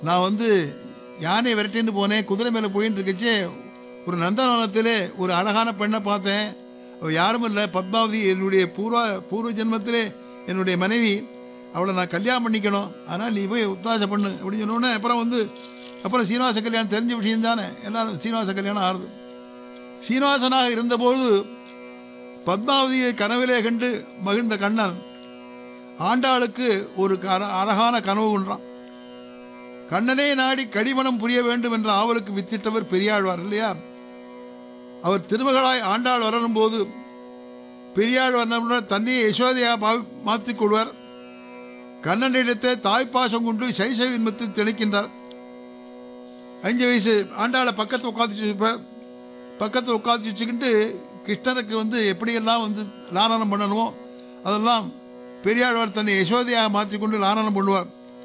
நான் வந்து யானை விரட்டின்னு போனேன் குதிரை மேலே போயின்னு இருக்கச்சே ஒரு நந்தனவனத்திலே ஒரு அழகான பெண்ணை பார்த்தேன் அவள் யாரும் இல்லை பத்மாவதி என்னுடைய பூர்வ பூர்வ ஜென்மத்திலே என்னுடைய மனைவி அவளை நான் கல்யாணம் பண்ணிக்கணும் ஆனால் நீ போய் உத்தாசை பண்ணு அப்படின்னு சொன்னோடனே அப்புறம் வந்து அப்புறம் சீனிவாச கல்யாணம் தெரிஞ்ச விஷயம் தானே எல்லாரும் சீனிவாச கல்யாணம் ஆறுது சீனிவாசனாக இருந்தபோது பத்மாவதியை கனவிலே கண்டு மகிழ்ந்த கண்ணன் ஆண்டாளுக்கு ஒரு கர அழகான கனவு ஒன்றான் கண்ணனே நாடி கடிமணம் புரிய வேண்டும் என்ற ஆவலுக்கு வித்திட்டவர் பெரியாழ்வார் இல்லையா அவர் திருமகளாய் ஆண்டாள் வரணும்போது பெரியாள் வந்தவுடன் தன்னையே யசோதையா மாற்றிக் கொள்வார் கண்ணனிடத்தை தாய்ப்பாசம் கொண்டு சைசவ இன்பத்தை திணைக்கின்றார் அஞ்சு வயசு ஆண்டாளை பக்கத்தில் உட்காந்து வச்சுப்பார் பக்கத்தில் உட்காந்து வச்சுக்கிட்டு கிருஷ்ணருக்கு வந்து எப்படியெல்லாம் வந்து லாலனம் பண்ணணுமோ அதெல்லாம் பெரியாழ்வார் தன்னை யசோதையாக மாற்றிக்கொண்டு லாலனம் பண்ணுவார்